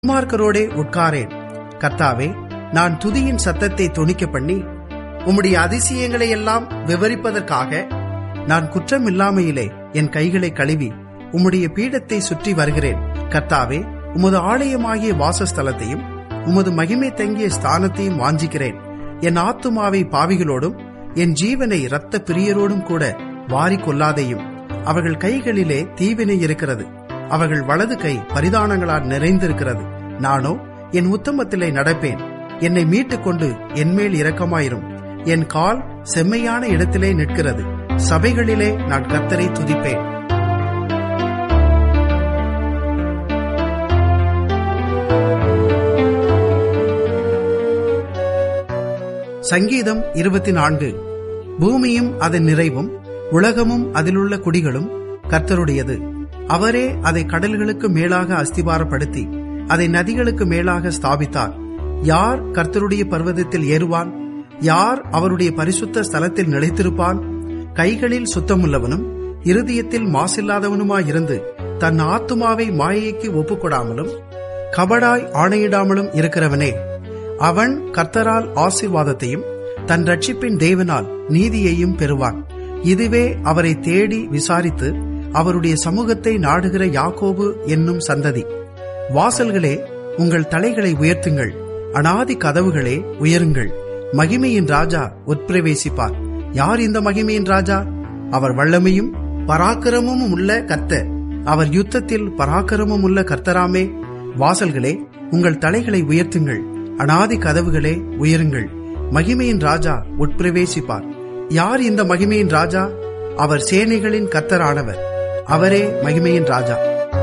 துன்மார்க்கரோடே உட்காரேன் கர்த்தாவே நான் துதியின் சத்தத்தை தொனிக்க பண்ணி உம்முடைய அதிசயங்களை எல்லாம் விவரிப்பதற்காக நான் குற்றமில்லாமையிலே என் கைகளை கழுவி உம்முடைய பீடத்தை சுற்றி வருகிறேன் கர்த்தாவே உமது ஆலயமாகிய வாசஸ்தலத்தையும் உமது மகிமை தங்கிய ஸ்தானத்தையும் வாஞ்சிக்கிறேன் என் ஆத்துமாவை பாவிகளோடும் என் ஜீவனை இரத்த பிரியரோடும் கூட வாரிக் கொள்ளாதேயும் அவர்கள் கைகளிலே தீவினை இருக்கிறது அவர்கள் வலது கை பரிதானங்களால் நிறைந்திருக்கிறது நானோ என் உத்தமத்திலே நடப்பேன் என்னை மீட்டுக் கொண்டு என்மேல் இரக்கமாயிரும் என் கால் செம்மையான இடத்திலே நிற்கிறது சபைகளிலே நான் கர்த்தரை துதிப்பேன் சங்கீதம் இருபத்தி நான்கு பூமியும் அதன் நிறைவும் உலகமும் அதிலுள்ள குடிகளும் கர்த்தருடையது அவரே அதை கடல்களுக்கு மேலாக அஸ்திபாரப்படுத்தி அதை நதிகளுக்கு மேலாக ஸ்தாபித்தார் யார் கர்த்தருடைய பர்வதத்தில் ஏறுவான் யார் அவருடைய பரிசுத்த ஸ்தலத்தில் நிலைத்திருப்பான் கைகளில் சுத்தமுள்ளவனும் இருதயத்தில் மாசில்லாதவனுமாயிருந்து தன் ஆத்துமாவை மாயைக்கு ஒப்புக்கொடாமலும் கபடாய் ஆணையிடாமலும் இருக்கிறவனே அவன் கர்த்தரால் ஆசீர்வாதத்தையும் தன் ரட்சிப்பின் தேவனால் நீதியையும் பெறுவான் இதுவே அவரை தேடி விசாரித்து அவருடைய சமூகத்தை நாடுகிற யாக்கோபு என்னும் சந்ததி வாசல்களே உங்கள் தலைகளை உயர்த்துங்கள் அனாதி கதவுகளே உயருங்கள் மகிமையின் ராஜா உட்பிரவேசிப்பார் யார் இந்த மகிமையின் ராஜா அவர் வல்லமையும் பராக்கிரமும் உள்ள கர்த்தர் அவர் யுத்தத்தில் பராக்கிரமும் உள்ள கர்த்தராமே வாசல்களே உங்கள் தலைகளை உயர்த்துங்கள் அனாதி கதவுகளே உயருங்கள் மகிமையின் ராஜா உட்பிரவேசிப்பார் யார் இந்த மகிமையின் ராஜா அவர் சேனைகளின் கர்த்தரானவர் அவரே மகிமையின் ராஜா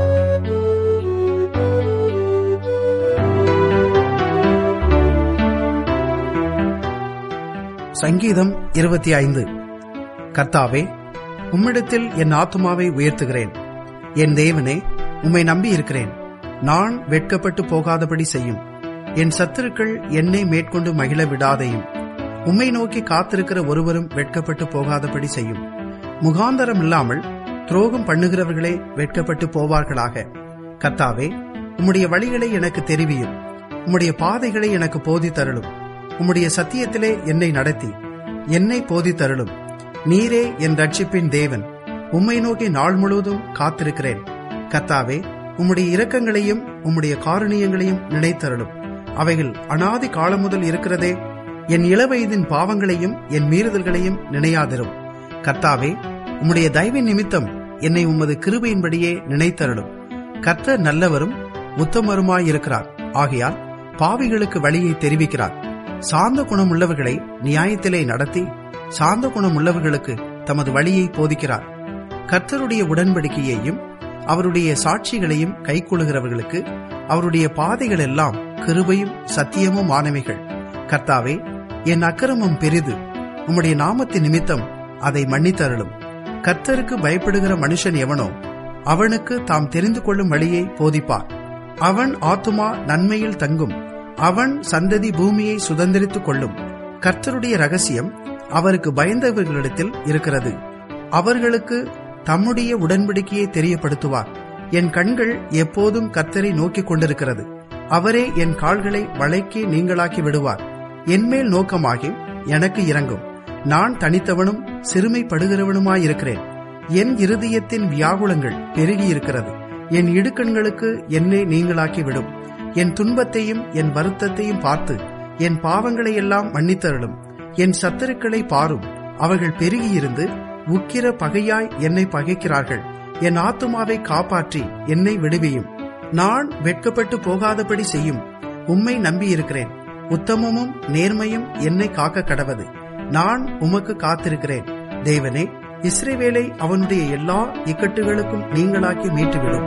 சங்கீதம் இருபத்தி ஐந்து கர்த்தாவே உம்மிடத்தில் என் ஆத்துமாவை உயர்த்துகிறேன் என் தேவனே உம்மை நம்பி இருக்கிறேன் நான் வெட்கப்பட்டு போகாதபடி செய்யும் என் சத்துருக்கள் என்னை மேற்கொண்டு மகிழ விடாதையும் உம்மை நோக்கி காத்திருக்கிற ஒருவரும் வெட்கப்பட்டு போகாதபடி செய்யும் முகாந்தரம் இல்லாமல் துரோகம் பண்ணுகிறவர்களே வெட்கப்பட்டு போவார்களாக கர்த்தாவே உம்முடைய வழிகளை எனக்கு தெரிவியும் உம்முடைய பாதைகளை எனக்கு போதித்தருளும் உம்முடைய சத்தியத்திலே என்னை நடத்தி என்னை போதித்தருளும் நீரே என் ரட்சிப்பின் தேவன் உம்மை நோக்கி நாள் முழுவதும் காத்திருக்கிறேன் கர்த்தாவே உம்முடைய இரக்கங்களையும் உம்முடைய காரணியங்களையும் நினைத்தருளும் அவைகள் அனாதி காலம் முதல் இருக்கிறதே என் இளவயதின் பாவங்களையும் என் மீறுதல்களையும் நினையாதிரும் கர்த்தாவே உம்முடைய தயவின் நிமித்தம் என்னை உமது கிருபையின்படியே நினைத்தருளும் கர்த்தர் நல்லவரும் உத்தமருமாயிருக்கிறார் ஆகையால் பாவிகளுக்கு வழியை தெரிவிக்கிறார் சாந்த குணம் உள்ளவர்களை நியாயத்திலே நடத்தி சாந்த குணம் உள்ளவர்களுக்கு தமது வழியை போதிக்கிறார் கர்த்தருடைய உடன்படிக்கையையும் அவருடைய சாட்சிகளையும் கைக்கொள்கிறவர்களுக்கு அவருடைய பாதைகள் எல்லாம் கிருபையும் சத்தியமும் ஆனவைகள் கர்த்தாவே என் அக்கிரமம் பெரிது உம்முடைய நாமத்தின் நிமித்தம் அதை மன்னித்தருளும் கர்த்தருக்கு பயப்படுகிற மனுஷன் எவனோ அவனுக்கு தாம் தெரிந்து கொள்ளும் வழியை போதிப்பார் அவன் ஆத்துமா நன்மையில் தங்கும் அவன் சந்ததி பூமியை சுதந்திரித்துக் கொள்ளும் கர்த்தருடைய ரகசியம் அவருக்கு பயந்தவர்களிடத்தில் இருக்கிறது அவர்களுக்கு தம்முடைய உடன்படிக்கையை தெரியப்படுத்துவார் என் கண்கள் எப்போதும் கர்த்தரை நோக்கிக் கொண்டிருக்கிறது அவரே என் கால்களை வளைக்கி நீங்களாக்கி விடுவார் என்மேல் நோக்கமாகி எனக்கு இறங்கும் நான் தனித்தவனும் சிறுமைப்படுகிறவனுமாயிருக்கிறேன் என் இருதயத்தின் வியாகுலங்கள் பெருகியிருக்கிறது என் இடுக்கண்களுக்கு என்னை நீங்களாக்கி விடும் என் துன்பத்தையும் என் வருத்தத்தையும் பார்த்து என் பாவங்களை எல்லாம் மன்னித்தருளும் என் சத்துருக்களை பாரும் அவர்கள் பெருகியிருந்து உக்கிர பகையாய் என்னை பகைக்கிறார்கள் என் ஆத்துமாவை காப்பாற்றி என்னை விடுவியும் நான் வெட்கப்பட்டு போகாதபடி செய்யும் உம்மை நம்பியிருக்கிறேன் உத்தமமும் நேர்மையும் என்னை காக்க கடவது நான் உமக்கு காத்திருக்கிறேன் தேவனே இஸ்ரேவேலை அவனுடைய எல்லா இக்கட்டுகளுக்கும் நீங்களாக்கி மீட்டுவிடும்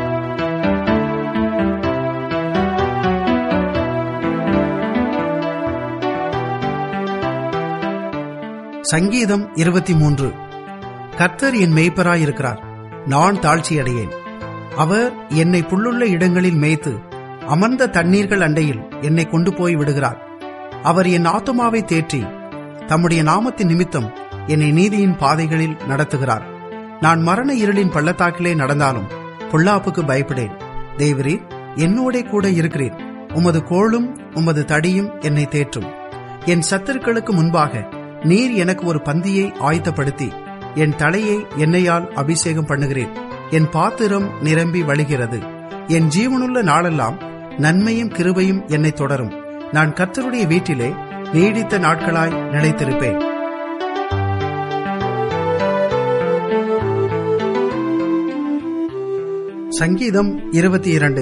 சங்கீதம் இருபத்தி மூன்று கர்த்தர் என் மேய்ப்பராயிருக்கிறார் நான் தாழ்ச்சியடையேன் அவர் என்னை புல்லுள்ள இடங்களில் மேய்த்து அமர்ந்த தண்ணீர்கள் அண்டையில் என்னை கொண்டு போய் விடுகிறார் அவர் என் ஆத்துமாவை தேற்றி தம்முடைய நாமத்தின் நிமித்தம் என்னை நீதியின் பாதைகளில் நடத்துகிறார் நான் மரண இருளின் பள்ளத்தாக்கிலே நடந்தாலும் பொல்லாப்புக்கு பயப்படேன் தேவரீர் என்னோடே கூட இருக்கிறீர் உமது கோளும் உமது தடியும் என்னை தேற்றும் என் சத்துருக்களுக்கு முன்பாக நீர் எனக்கு ஒரு பந்தியை ஆயத்தப்படுத்தி என் தலையை எண்ணெயால் அபிஷேகம் பண்ணுகிறேன் என் பாத்திரம் நிரம்பி வழிகிறது என் ஜீவனுள்ள நாளெல்லாம் நன்மையும் கிருபையும் என்னை தொடரும் நான் கர்த்தருடைய வீட்டிலே நீடித்த நாட்களாய் நிலைத்திருப்பேன் சங்கீதம் இருபத்தி இரண்டு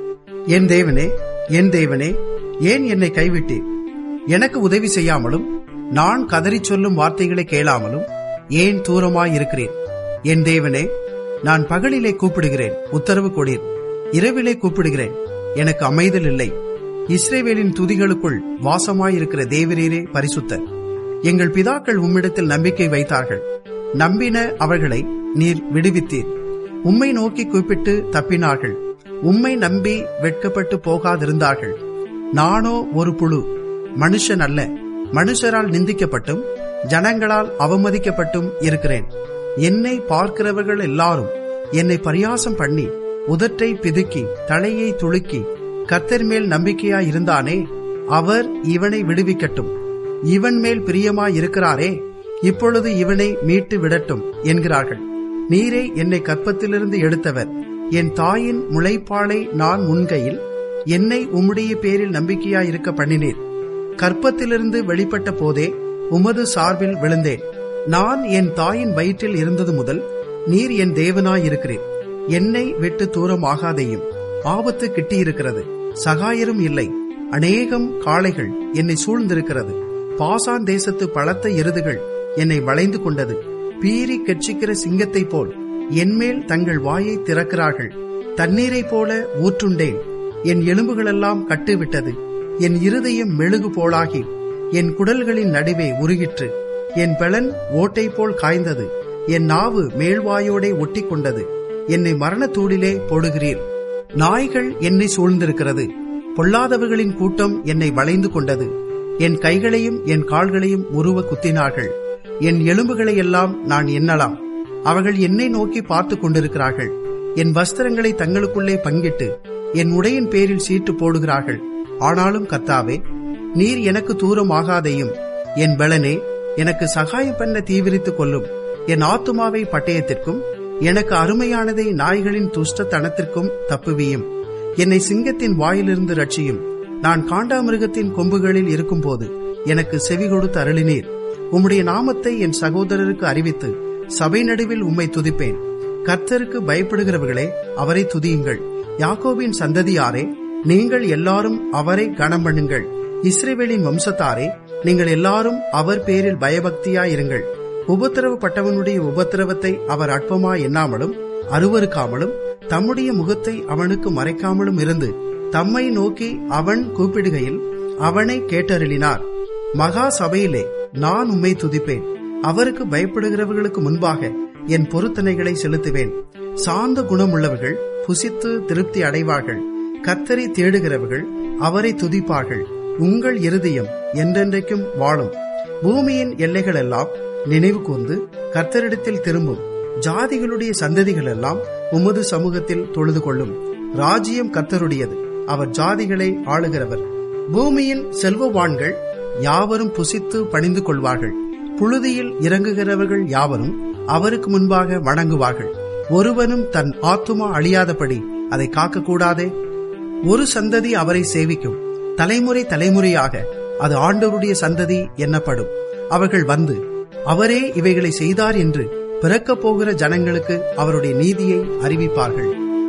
என் தேவனே என் தேவனே ஏன் என்னை கைவிட்டீர் எனக்கு உதவி செய்யாமலும் நான் கதறிச் சொல்லும் வார்த்தைகளை கேளாமலும் ஏன் தூரமாயிருக்கிறேன் என் தேவனே நான் பகலிலே கூப்பிடுகிறேன் உத்தரவு கொடீர் இரவிலே கூப்பிடுகிறேன் எனக்கு அமைதல் இல்லை இஸ்ரேவேலின் துதிகளுக்குள் வாசமாயிருக்கிற தேவரீரே பரிசுத்தர் எங்கள் பிதாக்கள் உம்மிடத்தில் நம்பிக்கை வைத்தார்கள் நம்பின அவர்களை நீர் விடுவித்தீர் உம்மை நோக்கி கூப்பிட்டு தப்பினார்கள் உம்மை நம்பி வெட்கப்பட்டு போகாதிருந்தார்கள் நானோ ஒரு புழு மனுஷன் அல்ல மனுஷரால் நிந்திக்கப்பட்டும் ஜனங்களால் அவமதிக்கப்பட்டும் இருக்கிறேன் என்னை பார்க்கிறவர்கள் எல்லாரும் என்னை பரியாசம் பண்ணி உதட்டை பிதுக்கி தலையை துளுக்கி கர்த்தர் மேல் நம்பிக்கையாயிருந்தானே அவர் இவனை விடுவிக்கட்டும் இவன் மேல் பிரியமாயிருக்கிறாரே இப்பொழுது இவனை மீட்டு விடட்டும் என்கிறார்கள் நீரே என்னை கற்பத்திலிருந்து எடுத்தவர் என் தாயின் முளைப்பாலை நான் முன்கையில் என்னை உம்முடைய பேரில் நம்பிக்கையாயிருக்க பண்ணினீர் கற்பத்திலிருந்து வெளிப்பட்ட போதே உமது சார்பில் விழுந்தேன் நான் என் தாயின் வயிற்றில் இருந்தது முதல் நீர் என் தேவனாயிருக்கிறீர் என்னை விட்டு தூரமாகாதேயும் ஆபத்து கிட்டியிருக்கிறது சகாயரும் இல்லை அநேகம் காளைகள் என்னை சூழ்ந்திருக்கிறது பாசான் தேசத்து பலத்த எருதுகள் என்னை வளைந்து கொண்டது பீறி கெட்சிக்கிற சிங்கத்தைப் போல் என்மேல் தங்கள் வாயை திறக்கிறார்கள் தண்ணீரைப் போல ஊற்றுண்டேன் என் எலும்புகளெல்லாம் கட்டுவிட்டது என் இருதயம் மெழுகு போலாகி என் குடல்களின் நடுவே உருகிற்று என் பலன் ஓட்டை போல் காய்ந்தது என் நாவு மேல்வாயோடே ஒட்டி கொண்டது என்னை மரணத்தூடிலே போடுகிறீர் நாய்கள் என்னை சூழ்ந்திருக்கிறது பொல்லாதவர்களின் கூட்டம் என்னை வளைந்து கொண்டது என் கைகளையும் என் கால்களையும் உருவ குத்தினார்கள் என் எலும்புகளை எல்லாம் நான் எண்ணலாம் அவர்கள் என்னை நோக்கி பார்த்து கொண்டிருக்கிறார்கள் என் வஸ்திரங்களை தங்களுக்குள்ளே பங்கிட்டு என் உடையின் பேரில் சீட்டு போடுகிறார்கள் ஆனாலும் கர்த்தாவே நீர் எனக்கு தூரம் ஆகாதையும் என் பலனே எனக்கு சகாயம் பண்ண தீவிரித்துக் கொள்ளும் என் ஆத்துமாவை பட்டயத்திற்கும் எனக்கு அருமையானதை நாய்களின் துஷ்டத்தனத்திற்கும் தப்புவியும் என்னை சிங்கத்தின் வாயிலிருந்து ரட்சியும் நான் காண்டாமிருகத்தின் கொம்புகளில் இருக்கும்போது எனக்கு செவி கொடுத்து அருளினீர் உம்முடைய நாமத்தை என் சகோதரருக்கு அறிவித்து சபை நடுவில் உம்மை துதிப்பேன் கர்த்தருக்கு பயப்படுகிறவர்களே அவரை துதியுங்கள் யாக்கோபின் சந்ததியாரே நீங்கள் எல்லாரும் அவரை கனம் பண்ணுங்கள் இஸ்ரேவேலின் வம்சத்தாரே நீங்கள் எல்லாரும் அவர் பேரில் பயபக்தியாயிருங்கள் உபத்திரவப்பட்டவனுடைய உபத்திரவத்தை அவர் அற்பமா எண்ணாமலும் அருவருக்காமலும் தம்முடைய முகத்தை அவனுக்கு மறைக்காமலும் இருந்து தம்மை நோக்கி அவன் கூப்பிடுகையில் அவனை கேட்டருளினார் மகா சபையிலே நான் உம்மை துதிப்பேன் அவருக்கு பயப்படுகிறவர்களுக்கு முன்பாக என் பொருத்தனைகளை செலுத்துவேன் சாந்த குணமுள்ளவர்கள் புசித்து திருப்தி அடைவார்கள் கத்தரை தேடுகிறவர்கள் அவரை துதிப்பார்கள் உங்கள் இருதயம் என்றென்றைக்கும் வாழும் பூமியின் எல்லைகள் எல்லாம் நினைவு கூர்ந்து கர்த்தரிடத்தில் திரும்பும் ஜாதிகளுடைய சந்ததிகள் எல்லாம் உமது சமூகத்தில் தொழுது கொள்ளும் ராஜ்யம் கர்த்தருடையது அவர் ஜாதிகளை ஆளுகிறவர் பூமியின் செல்வவான்கள் யாவரும் புசித்து பணிந்து கொள்வார்கள் புழுதியில் இறங்குகிறவர்கள் யாவரும் அவருக்கு முன்பாக வணங்குவார்கள் ஒருவனும் தன் ஆத்துமா அழியாதபடி அதை காக்கக்கூடாதே ஒரு சந்ததி அவரை சேவிக்கும் தலைமுறை தலைமுறையாக அது ஆண்டவருடைய சந்ததி எண்ணப்படும் அவர்கள் வந்து அவரே இவைகளை செய்தார் என்று பிறக்கப் போகிற ஜனங்களுக்கு அவருடைய நீதியை அறிவிப்பார்கள்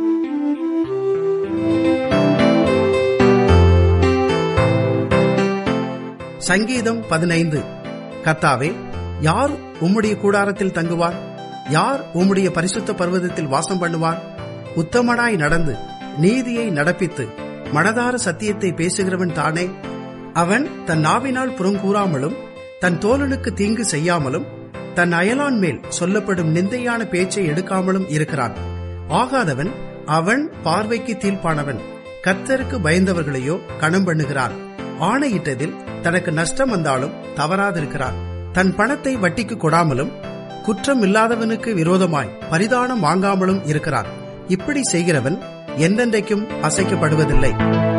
சங்கீதம் பதினைந்து கர்த்தாவே யார் உம்முடைய கூடாரத்தில் தங்குவார் யார் உம்முடைய பரிசுத்த பர்வதத்தில் வாசம் பண்ணுவார் உத்தமனாய் நடந்து நீதியை நடப்பித்து மனதார சத்தியத்தை பேசுகிறவன் தானே அவன் தன் நாவினால் புறங்கூறாமலும் தன் தோழனுக்கு தீங்கு செய்யாமலும் தன் அயலான் மேல் சொல்லப்படும் நிந்தையான பேச்சை எடுக்காமலும் இருக்கிறான் ஆகாதவன் அவன் பார்வைக்கு தீர்ப்பானவன் கர்த்தருக்கு பயந்தவர்களையோ கணம் பண்ணுகிறான் ஆணையிட்டதில் தனக்கு நஷ்டம் வந்தாலும் தவறாதிருக்கிறான் தன் பணத்தை வட்டிக்கு கொடாமலும் குற்றம் இல்லாதவனுக்கு விரோதமாய் பரிதானம் வாங்காமலும் இருக்கிறான் இப்படி செய்கிறவன் என்றென்றைக்கும் அசைக்கப்படுவதில்லை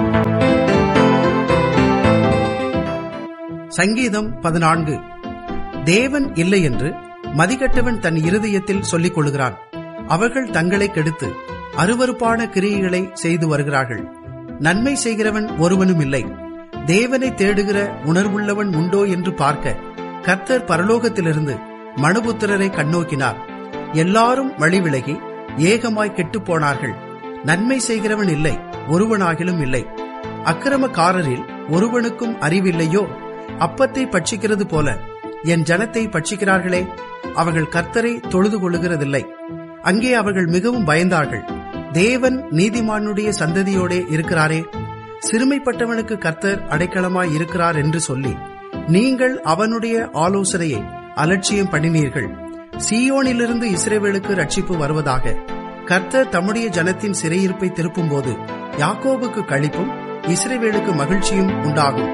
சங்கீதம் பதினான்கு தேவன் இல்லை என்று மதிகட்டவன் தன் இருதயத்தில் சொல்லிக் கொள்கிறான் அவர்கள் தங்களை கெடுத்து அருவருப்பான கிரியைகளை செய்து வருகிறார்கள் நன்மை செய்கிறவன் ஒருவனும் இல்லை தேவனை தேடுகிற உணர்வுள்ளவன் உண்டோ என்று பார்க்க கர்த்தர் பரலோகத்திலிருந்து மனுபுத்திரரை கண்ணோக்கினார் எல்லாரும் வழி விலகி ஏகமாய் கெட்டுப் போனார்கள் நன்மை செய்கிறவன் இல்லை ஒருவனாகிலும் இல்லை அக்கிரமக்காரரில் ஒருவனுக்கும் அறிவில்லையோ அப்பத்தை பட்சிக்கிறது போல என் ஜனத்தை பட்சிக்கிறார்களே அவர்கள் கர்த்தரை தொழுது கொள்ளுகிறதில்லை அங்கே அவர்கள் மிகவும் பயந்தார்கள் தேவன் நீதிமானுடைய சந்ததியோடே இருக்கிறாரே சிறுமைப்பட்டவனுக்கு கர்த்தர் அடைக்கலமாய் இருக்கிறார் என்று சொல்லி நீங்கள் அவனுடைய ஆலோசனையை அலட்சியம் பண்ணினீர்கள் சீயோனிலிருந்து இஸ்ரேவேலுக்கு ரட்சிப்பு வருவதாக கர்த்தர் தம்முடைய ஜனத்தின் சிறையிருப்பை திருப்பும் போது யாக்கோபுக்கு கழிப்பும் இஸ்ரேவேலுக்கு மகிழ்ச்சியும் உண்டாகும்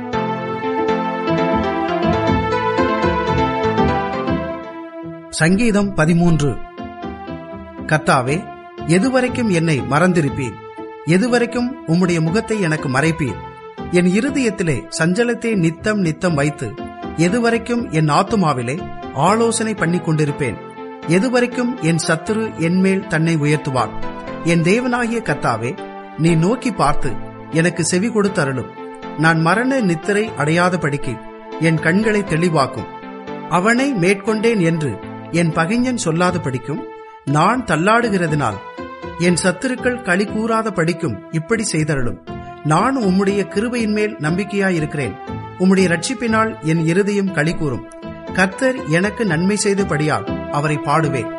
சங்கீதம் பதிமூன்று கர்த்தாவே எதுவரைக்கும் என்னை மறந்திருப்பீர் எதுவரைக்கும் உம்முடைய முகத்தை எனக்கு மறைப்பீர் என் இருதயத்திலே சஞ்சலத்தை நித்தம் நித்தம் வைத்து எதுவரைக்கும் என் ஆத்துமாவிலே ஆலோசனை பண்ணி கொண்டிருப்பேன் எதுவரைக்கும் என் சத்துரு என்மேல் தன்னை உயர்த்துவான் என் தேவனாகிய கர்த்தாவே நீ நோக்கி பார்த்து எனக்கு செவி கொடுத்தருளும் நான் மரண நித்திரை அடையாதபடிக்கு என் கண்களை தெளிவாக்கும் அவனை மேற்கொண்டேன் என்று என் பகைஞன் சொல்லாத படிக்கும் நான் தள்ளாடுகிறதுனால் என் சத்துருக்கள் களி கூறாத படிக்கும் இப்படி செய்தருளும் நான் உம்முடைய கிருபையின் மேல் நம்பிக்கையாயிருக்கிறேன் உம்முடைய ரட்சிப்பினால் என் இருதயம் களி கூறும் கர்த்தர் எனக்கு நன்மை செய்தபடியால் அவரை பாடுவேன்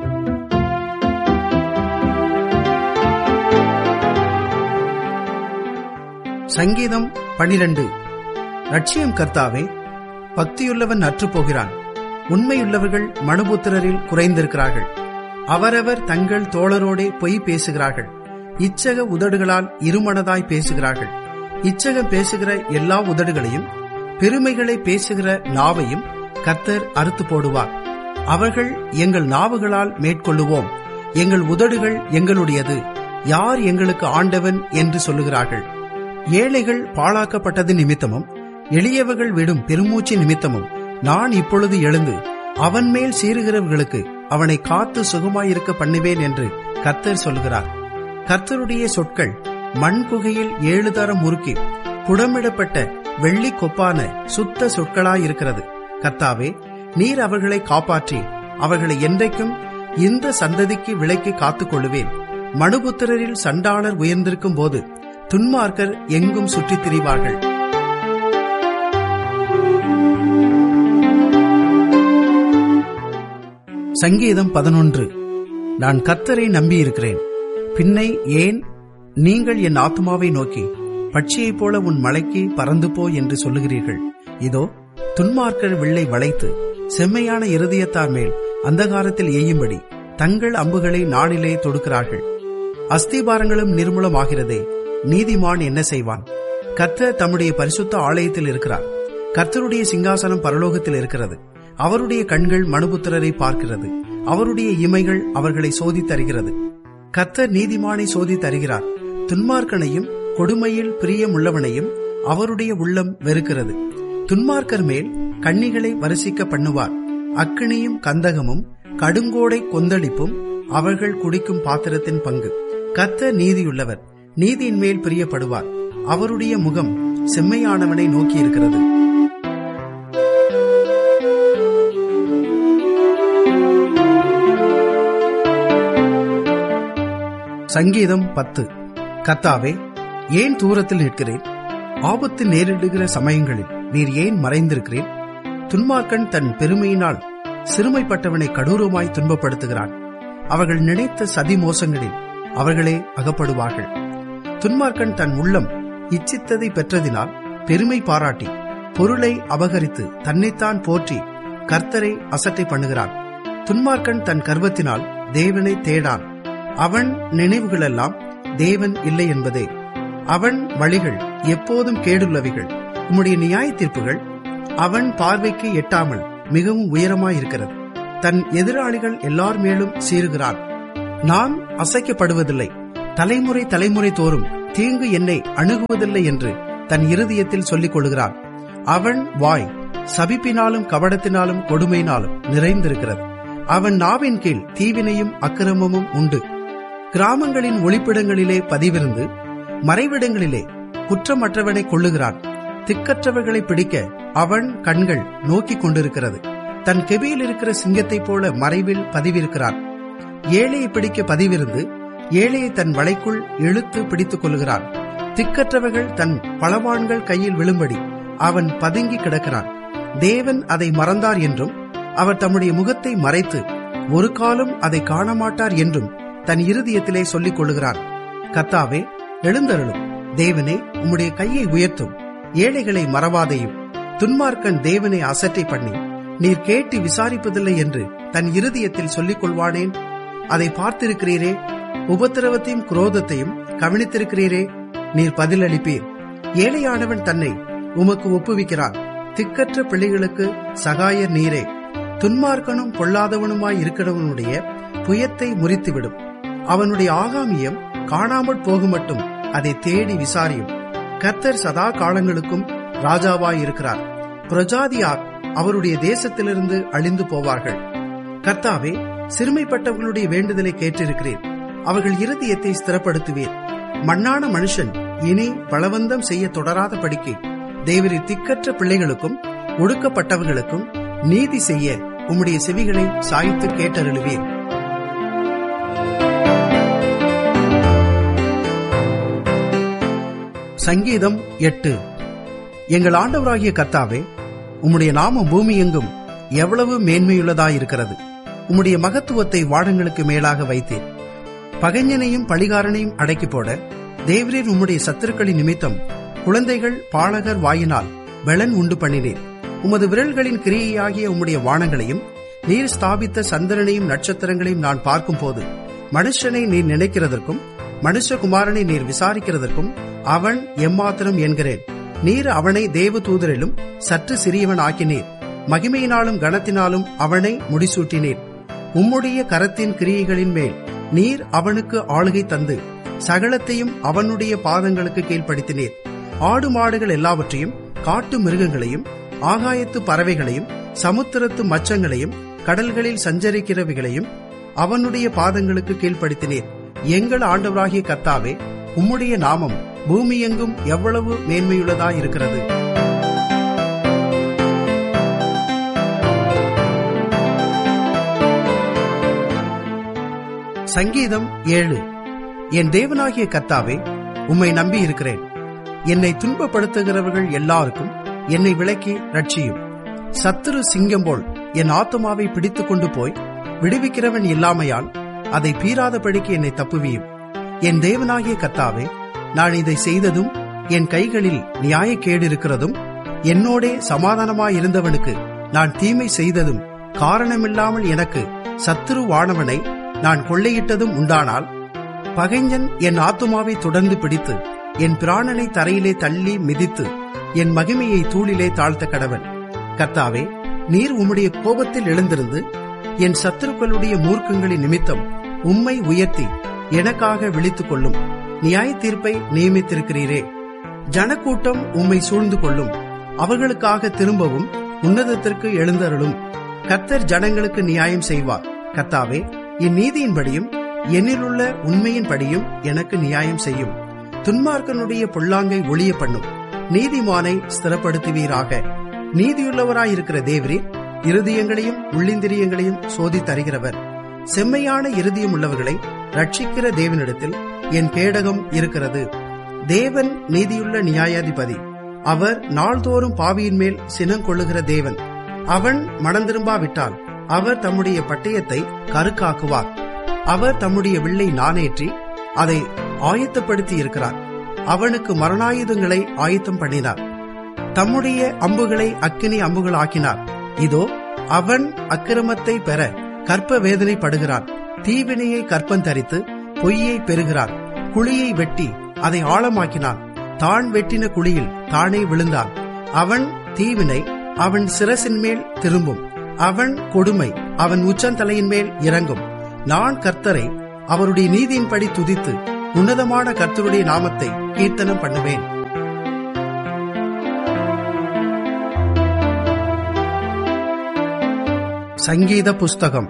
சங்கீதம் பனிரெண்டு ரட்சியம் கர்த்தாவே பக்தியுள்ளவன் அற்றுப் போகிறான் உண்மையுள்ளவர்கள் மனுபுத்திரரில் குறைந்திருக்கிறார்கள் அவரவர் தங்கள் தோழரோடே பொய் பேசுகிறார்கள் இச்சக உதடுகளால் இருமனதாய் பேசுகிறார்கள் இச்சகம் பேசுகிற எல்லா உதடுகளையும் பெருமைகளை பேசுகிற நாவையும் கர்த்தர் அறுத்து போடுவார் அவர்கள் எங்கள் நாவுகளால் மேற்கொள்ளுவோம் எங்கள் உதடுகள் எங்களுடையது யார் எங்களுக்கு ஆண்டவன் என்று சொல்லுகிறார்கள் ஏழைகள் பாழாக்கப்பட்டது நிமித்தமும் எளியவர்கள் விடும் பெருமூச்சு நிமித்தமும் நான் இப்பொழுது எழுந்து அவன் மேல் சீறுகிறவர்களுக்கு அவனை காத்து சுகமாயிருக்க பண்ணுவேன் என்று கர்த்தர் சொல்கிறார் கர்த்தருடைய சொற்கள் மண் குகையில் ஏழு தரம் முறுக்கி புடமிடப்பட்ட வெள்ளி கொப்பான சுத்த சொற்களாயிருக்கிறது கர்த்தாவே நீர் அவர்களை காப்பாற்றி அவர்களை என்றைக்கும் இந்த சந்ததிக்கு விலைக்கு காத்துக் கொள்ளுவேன் மனுபுத்திரரில் சண்டாளர் உயர்ந்திருக்கும் போது துன்மார்க்கர் எங்கும் சுற்றித் திரிவார்கள் சங்கீதம் பதினொன்று நான் கர்த்தரை நம்பியிருக்கிறேன் பின்னை ஏன் நீங்கள் என் ஆத்மாவை நோக்கி பட்சியைப் போல உன் மலைக்கு பறந்து போ என்று சொல்லுகிறீர்கள் இதோ துன்மார்க்கர் வில்லை வளைத்து செம்மையான இருதயத்தார் மேல் அந்தகாரத்தில் எய்யும்படி தங்கள் அம்புகளை நாளிலே தொடுக்கிறார்கள் அஸ்திபாரங்களும் நிர்மூலமாகிறதே நீதிமான் என்ன செய்வான் கர்த்தர் தம்முடைய பரிசுத்த ஆலயத்தில் இருக்கிறார் கர்த்தருடைய சிங்காசனம் பரலோகத்தில் இருக்கிறது அவருடைய கண்கள் மனுபுத்திரரை பார்க்கிறது அவருடைய இமைகள் அவர்களை சோதி தருகிறது கர்த்தர் நீதிமானை சோதி தருகிறார் துன்மார்க்கனையும் கொடுமையில் பிரியமுள்ளவனையும் அவருடைய உள்ளம் வெறுக்கிறது துன்மார்க்கர் மேல் கண்ணிகளை வரிசிக்க பண்ணுவார் அக்கினியும் கந்தகமும் கடுங்கோடை கொந்தளிப்பும் அவர்கள் குடிக்கும் பாத்திரத்தின் பங்கு கர்த்தர் நீதியுள்ளவர் நீதியின் மேல் பிரியப்படுவார் அவருடைய முகம் செம்மையானவனை நோக்கியிருக்கிறது சங்கீதம் பத்து கத்தாவே ஏன் தூரத்தில் நிற்கிறேன் ஆபத்து நேரிடுகிற சமயங்களில் நீர் ஏன் மறைந்திருக்கிறேன் துன்மார்க்கன் தன் பெருமையினால் சிறுமைப்பட்டவனை கடூரமாய் துன்பப்படுத்துகிறான் அவர்கள் நினைத்த சதி மோசங்களில் அவர்களே அகப்படுவார்கள் துன்மார்க்கன் தன் உள்ளம் இச்சித்ததை பெற்றதினால் பெருமை பாராட்டி பொருளை அபகரித்து தன்னைத்தான் போற்றி கர்த்தரை அசட்டை பண்ணுகிறான் துன்மார்க்கன் தன் கர்வத்தினால் தேவனை தேடான் அவன் நினைவுகளெல்லாம் தேவன் இல்லை என்பதே அவன் வழிகள் எப்போதும் கேடுள்ளவைகள் உம்முடைய நியாய தீர்ப்புகள் அவன் பார்வைக்கு எட்டாமல் மிகவும் உயரமாயிருக்கிறது தன் எதிராளிகள் எல்லார் மேலும் சீறுகிறான் நான் அசைக்கப்படுவதில்லை தலைமுறை தலைமுறை தோறும் தீங்கு என்னை அணுகுவதில்லை என்று தன் இருதயத்தில் சொல்லிக் கொள்கிறான் அவன் வாய் சபிப்பினாலும் கபடத்தினாலும் கொடுமையினாலும் நிறைந்திருக்கிறது அவன் நாவின் கீழ் தீவினையும் அக்கிரமமும் உண்டு கிராமங்களின் ஒளிப்பிடங்களிலே பதிவிருந்து மறைவிடங்களிலே குற்றமற்றவனை கொள்ளுகிறான் திக்கற்றவர்களை பிடிக்க அவன் கண்கள் நோக்கிக் கொண்டிருக்கிறது தன் கெபியில் இருக்கிற சிங்கத்தைப் போல மறைவில் பதிவிருக்கிறான் ஏழையை பிடிக்க பதிவிருந்து ஏழையை தன் வலைக்குள் இழுத்து பிடித்துக் கொள்கிறான் திக்கற்றவர்கள் தன் பலவான்கள் கையில் விழும்படி அவன் பதுங்கி கிடக்கிறான் தேவன் அதை மறந்தார் என்றும் அவர் தம்முடைய முகத்தை மறைத்து ஒரு காலம் அதை காண மாட்டார் என்றும் தன் இருதயத்திலே சொல்லிக் கொள்ளுகிறான் கத்தாவே எழுந்தருளும் தேவனே உம்முடைய கையை உயர்த்தும் ஏழைகளை மறவாதையும் துன்மார்க்கன் தேவனை அசட்டை பண்ணி நீர் கேட்டு விசாரிப்பதில்லை என்று தன் இருதயத்தில் சொல்லிக் கொள்வானேன் அதை பார்த்திருக்கிறீரே உபத்திரவத்தையும் குரோதத்தையும் கவனித்திருக்கிறீரே நீர் பதிலளிப்பீர் ஏழையானவன் தன்னை உமக்கு ஒப்புவிக்கிறான் திக்கற்ற பிள்ளைகளுக்கு சகாயர் நீரே துன்மார்க்கனும் பொல்லாதவனுமாய் இருக்கிறவனுடைய புயத்தை முறித்துவிடும் அவனுடைய ஆகாமியம் காணாமற் போகுமட்டும் அதை தேடி விசாரியும் கர்த்தர் சதா காலங்களுக்கும் ராஜாவாய் இருக்கிறார் பிரஜாதியார் அவருடைய தேசத்திலிருந்து அழிந்து போவார்கள் கர்த்தாவே சிறுமைப்பட்டவர்களுடைய வேண்டுதலை கேட்டிருக்கிறேன் அவர்கள் இருதயத்தை ஸ்திரப்படுத்துவீர் மண்ணான மனுஷன் இனி பலவந்தம் செய்ய தொடராத படிக்கு தேவரி திக்கற்ற பிள்ளைகளுக்கும் ஒடுக்கப்பட்டவர்களுக்கும் நீதி செய்ய உம்முடைய செவிகளை சாய்த்து கேட்டருளுவீர் சங்கீதம் எட்டு எங்கள் ஆண்டவராகிய கர்த்தாவே உம்முடைய நாமம் பூமி எங்கும் எவ்வளவு மேன்மையுள்ளதாயிருக்கிறது உம்முடைய மகத்துவத்தை வாடங்களுக்கு மேலாக வைத்தேன் பகைஞனையும் பழிகாரனையும் அடக்கி போட தேவரீர் உம்முடைய சத்துருக்களின் நிமித்தம் குழந்தைகள் பாலகர் வாயினால் வெளன் உண்டு பண்ணினேன் உமது விரல்களின் கிரியையாகிய உம்முடைய வானங்களையும் நீர் ஸ்தாபித்த சந்திரனையும் நட்சத்திரங்களையும் நான் பார்க்கும்போது மனுஷனை நீர் நினைக்கிறதற்கும் மனுஷகுமாரனை நீர் விசாரிக்கிறதற்கும் அவன் எம்மாத்திரம் என்கிறேன் நீர் அவனை தேவ தூதரிலும் சற்று சிறியவன் ஆக்கினீர் மகிமையினாலும் கனத்தினாலும் அவனை முடிசூட்டினீர் உம்முடைய கரத்தின் கிரியைகளின் மேல் நீர் அவனுக்கு ஆளுகை தந்து சகலத்தையும் அவனுடைய பாதங்களுக்கு கீழ்ப்படுத்தினீர் ஆடு மாடுகள் எல்லாவற்றையும் காட்டு மிருகங்களையும் ஆகாயத்து பறவைகளையும் சமுத்திரத்து மச்சங்களையும் கடல்களில் சஞ்சரிக்கிறவைகளையும் அவனுடைய பாதங்களுக்கு கீழ்ப்படுத்தினீர் எங்கள் ஆண்டவராகிய கர்த்தாவே உம்முடைய நாமம் பூமியெங்கும் எவ்வளவு மேன்மையுள்ளதாயிருக்கிறது சங்கீதம் ஏழு என் தேவனாகிய கர்த்தாவே உம்மை நம்பி இருக்கிறேன் என்னை துன்பப்படுத்துகிறவர்கள் எல்லாருக்கும் என்னை விலக்கி ரட்சியும் சத்துரு சிங்கம் போல் என் ஆத்மாவை பிடித்துக் கொண்டு போய் விடுவிக்கிறவன் இல்லாமையால் அதை பீறாதபடிக்கு என்னை தப்புவியும் என் தேவனாகிய கர்த்தாவே நான் இதை செய்ததும் என் கைகளில் நியாயக்கேடு இருக்கிறதும் என்னோடே சமாதானமாயிருந்தவனுக்கு நான் தீமை செய்ததும் காரணமில்லாமல் எனக்கு சத்துருவானவனை நான் கொள்ளையிட்டதும் உண்டானால் பகைஞன் என் ஆத்துமாவை தொடர்ந்து பிடித்து என் பிராணனை தரையிலே தள்ளி மிதித்து என் மகிமையை தூளிலே தாழ்த்த கடவன் கர்த்தாவே நீர் உம்முடைய கோபத்தில் எழுந்திருந்து என் சத்துருக்களுடைய மூர்க்கங்களின் நிமித்தம் உம்மை உயர்த்தி எனக்காக விழித்துக் கொள்ளும் நியாய தீர்ப்பை நியமித்திருக்கிறீரே ஜனக்கூட்டம் உம்மை சூழ்ந்து கொள்ளும் அவர்களுக்காக திரும்பவும் உன்னதத்திற்கு எழுந்தருளும் கர்த்தர் ஜனங்களுக்கு நியாயம் செய்வார் கர்த்தாவே இந்நீதியின்படியும் என்னிலுள்ள உண்மையின்படியும் எனக்கு நியாயம் செய்யும் துன்மார்க்கனுடைய பொல்லாங்கை ஒளிய பண்ணும் நீதிமானை ஸ்திரப்படுத்துவீராக நீதியுள்ளவராயிருக்கிற தேவரீர் இருதயங்களையும் உள்ளிந்திரியங்களையும் சோதி தருகிறவர் செம்மையான இருதயம் உள்ளவர்களை ரட்சிக்கிற தேவனிடத்தில் என் கேடகம் இருக்கிறது தேவன் நீதியுள்ள நியாயாதிபதி அவர் நாள்தோறும் பாவியின் மேல் சினம் கொள்ளுகிற தேவன் அவன் மனந்திரும்பாவிட்டால் அவர் தம்முடைய பட்டயத்தை கருக்காக்குவார் அவர் தம்முடைய வில்லை நானேற்றி அதை ஆயத்தப்படுத்தி இருக்கிறார் அவனுக்கு மரணாயுதங்களை ஆயத்தம் பண்ணினார் தம்முடைய அம்புகளை அக்கினி அம்புகள் ஆக்கினார் இதோ அவன் அக்கிரமத்தை பெற கற்ப வேதனைப்படுகிறான் தீவினையை கற்பந்தரித்து பொய்யை பெறுகிறான் குழியை வெட்டி அதை ஆழமாக்கினான் தான் வெட்டின குழியில் தானே விழுந்தான் அவன் தீவினை அவன் சிரசின் மேல் திரும்பும் அவன் கொடுமை அவன் உச்சந்தலையின் மேல் இறங்கும் நான் கர்த்தரை அவருடைய நீதியின்படி துதித்து உன்னதமான கர்த்தருடைய நாமத்தை கீர்த்தனம் பண்ணுவேன் சங்கீத புஸ்தகம்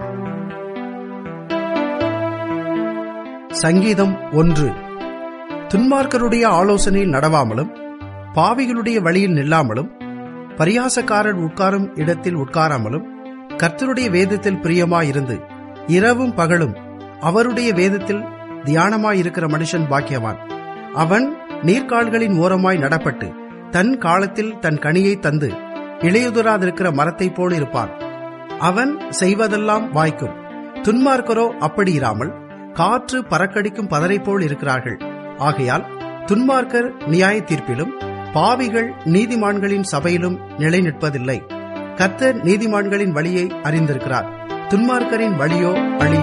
சங்கீதம் ஒன்று துன்மார்க்கருடைய ஆலோசனையில் நடவாமலும் பாவிகளுடைய வழியில் நில்லாமலும் பரியாசக்காரர் உட்காரும் இடத்தில் உட்காராமலும் கர்த்தருடைய வேதத்தில் பிரியமாயிருந்து இரவும் பகலும் அவருடைய வேதத்தில் தியானமாயிருக்கிற மனுஷன் பாக்கியவான் அவன் நீர்க்கால்களின் ஓரமாய் நடப்பட்டு தன் காலத்தில் தன் கனியை தந்து இளையுதராதிருக்கிற மரத்தைப் போல் இருப்பான் அவன் செய்வதெல்லாம் வாய்க்கும் துன்மார்க்கரோ அப்படி இராமல் காற்று பறக்கடிக்கும் பதரை போல் இருக்கிறார்கள் ஆகையால் துன்மார்க்கர் நியாய தீர்ப்பிலும் பாவிகள் நீதிமான்களின் சபையிலும் நிலை நிற்பதில்லை கர்த்தர் நீதிமான்களின் வழியை அறிந்திருக்கிறார் துன்மார்க்கரின் வழியோ அழியும்